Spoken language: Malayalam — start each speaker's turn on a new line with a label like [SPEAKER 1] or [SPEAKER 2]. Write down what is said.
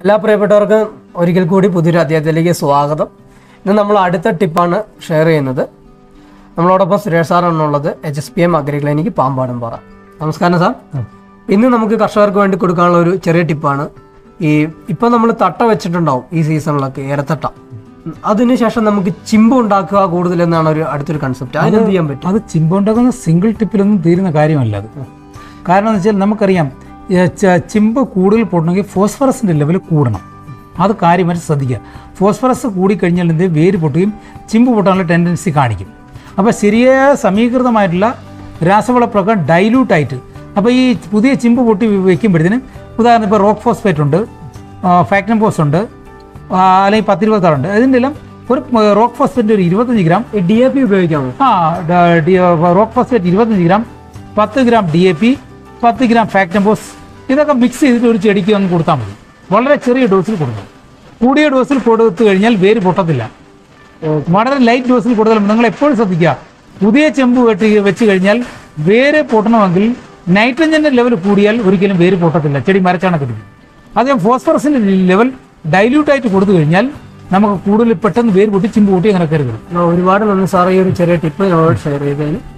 [SPEAKER 1] എല്ലാ പ്രിയപ്പെട്ടവർക്കും ഒരിക്കൽ കൂടി പുതിയൊരു അധ്യായത്തിലേക്ക് സ്വാഗതം ഇന്ന് നമ്മൾ അടുത്ത ടിപ്പാണ് ഷെയർ ചെയ്യുന്നത് നമ്മളോടൊപ്പം സുരേഷ് സാറാണുള്ളത് H S P M agriclinic Pampadumpara നമസ്കാരം സാർ ഇന്ന് നമുക്ക് കർഷകർക്ക് വേണ്ടി കൊടുക്കാനുള്ള ഒരു ചെറിയ ടിപ്പാണ് ഈ ഇപ്പം നമ്മൾ തട്ട വെച്ചിട്ടുണ്ടാവും ഈ സീസണിലൊക്കെ ഏരത്തട്ട അതിനുശേഷം നമുക്ക് ചിമ്പ് ഉണ്ടാക്കുക കൂടുതൽ എന്നാണ് ഒരു അടുത്തൊരു കൺസെപ്റ്റ് അതിനെന്ത് ചെയ്യാൻ പറ്റും
[SPEAKER 2] അത് ചിമ്പുണ്ടാക്കുന്ന സിംഗിൾ ടിപ്പിലൊന്നും തീരുന്ന കാര്യമല്ല അത് കാരണം എന്ന് വെച്ചാൽ നമുക്കറിയാം ഏ, ച- ചിമ്പ് കൂടുതൽ പൊട്ടണമെങ്കിൽ ഫോസ്ഫറസിൻ്റെ ലെവൽ കൂടണം അത് കാര്യമായിട്ട് ശ്രദ്ധിക്കുക ഫോസ്ഫറസ് കൂടിക്കഴിഞ്ഞാൽ എന്ത് വേര് പൊട്ടുകയും ചിമ്പ് പൊട്ടാനുള്ള ടെൻഡൻസി കാണിക്കും അപ്പോൾ ശരിയായ സമീകൃതമായിട്ടുള്ള രാസവളപ്രകാരം ഡൈല്യൂട്ടായിട്ട് അപ്പോൾ ഈ പുതിയ ചിമ്പ് പൊട്ടി വെക്കുമ്പോഴത്തേന് ഉദാഹരണം ഇപ്പോൾ റോക്ക് ഫോസ്ഫേറ്റ് ഉണ്ട് ഫാക്ടംപോസ് ഉണ്ട് ആ, അല്ലെങ്കിൽ പത്തിരുപത്താറുണ്ട് അതിൻ്റെ എല്ലാം ഒരു റോക്ക് ഫോസ്ഫേറ്റിൻ്റെ ഒരു ഇരുപത്തഞ്ച് ഗ്രാം
[SPEAKER 1] ഡി എ പി ഉപയോഗിക്കാമോ
[SPEAKER 2] ആ ഡ- ഡി- റോക്ക് ഫോസ്ഫേറ്റ് ഇരുപത്തഞ്ച് ഗ്രാം പത്ത് ഗ്രാം ഡി എ പി പത്ത് ഗ്രാം ഫാക്ടംബോസ് ഇതൊക്കെ മിക്സ് ചെയ്തിട്ട് ഒരു ചെടിക്ക് അങ്ങ് കൊടുത്താൽ മതി വളരെ ചെറിയ ഡോസിൽ കൊടുക്കണം കൂടിയ ഡോസിൽ കൊടുത്തു കഴിഞ്ഞാൽ വേര് പൊട്ടത്തില്ല വളരെ ലൈറ്റ് ഡോസിൽ കൊടുത്താൽ നിങ്ങൾ എപ്പോഴും ശ്രദ്ധിക്കുക പുതിയ ചെമ്പ് വെട്ടി വെച്ച് കഴിഞ്ഞാൽ വേര് പൊട്ടണമെങ്കിൽ നൈട്രജന്റെ ലെവൽ കൂടിയാൽ ഒരിക്കലും വേര് പൊട്ടത്തില്ല ചെടി മരച്ചാണക്കെടുക്കും അതേ ഫോസ്ഫറസിന്റെ ലെവൽ ഡൈല്യൂട്ട് ആയിട്ട് കൊടുത്തു കഴിഞ്ഞാൽ നമുക്ക് കൂടുതൽ പെട്ടെന്ന് വേര് പൊട്ടി ചിമ്പ് പൊട്ടി അങ്ങനെ കരുതണം
[SPEAKER 1] ആ, ഒരുപാട് നന്ദി സാർ ഈ ഒരു ചെറിയ ടിപ്പ് നമ്മളോട് ഷെയർ ചെയ്തതിന്